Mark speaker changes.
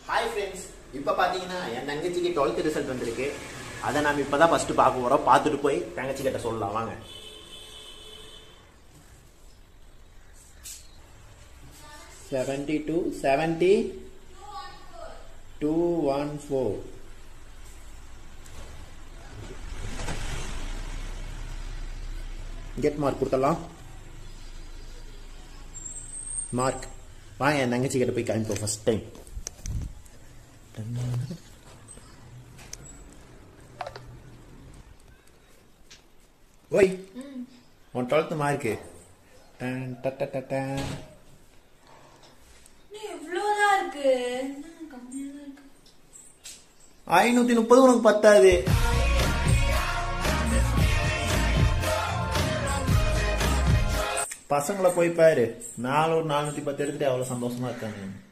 Speaker 1: hi friends இப்போ பார்த்தீங்கன்னா என் தங்கச்சிக்கு டுவெல்த் ரிசல்ட் வந்திருக்கு அதை நாம் இப்போ தான் ஃபஸ்ட்டு பார்க்க போகிறோம் பார்த்துட்டு போய் தங்கச்சி கிட்ட சொல்லலாம் வாங்க seventy two seventy two one four get mark கொடுத்துடலாம் மார்க் வாங்க என் தங்கச்சி கிட்ட போய் காமிப்போம் ஃபர்ஸ்ட் டைம் ஓய் உன் டுவெல்த் மார்க்கு
Speaker 2: இவ்வளவுதான் இருக்கு என்ன கம்மியா தான் இருக்கு
Speaker 1: ஐநூத்தி முப்பது உனக்கு பத்தாது பசங்களை போய் பாரு நாலு ஒரு நானூத்தி பத்து எடுத்துட்டு அவ்வளவு சந்தோஷமா இருக்காங்க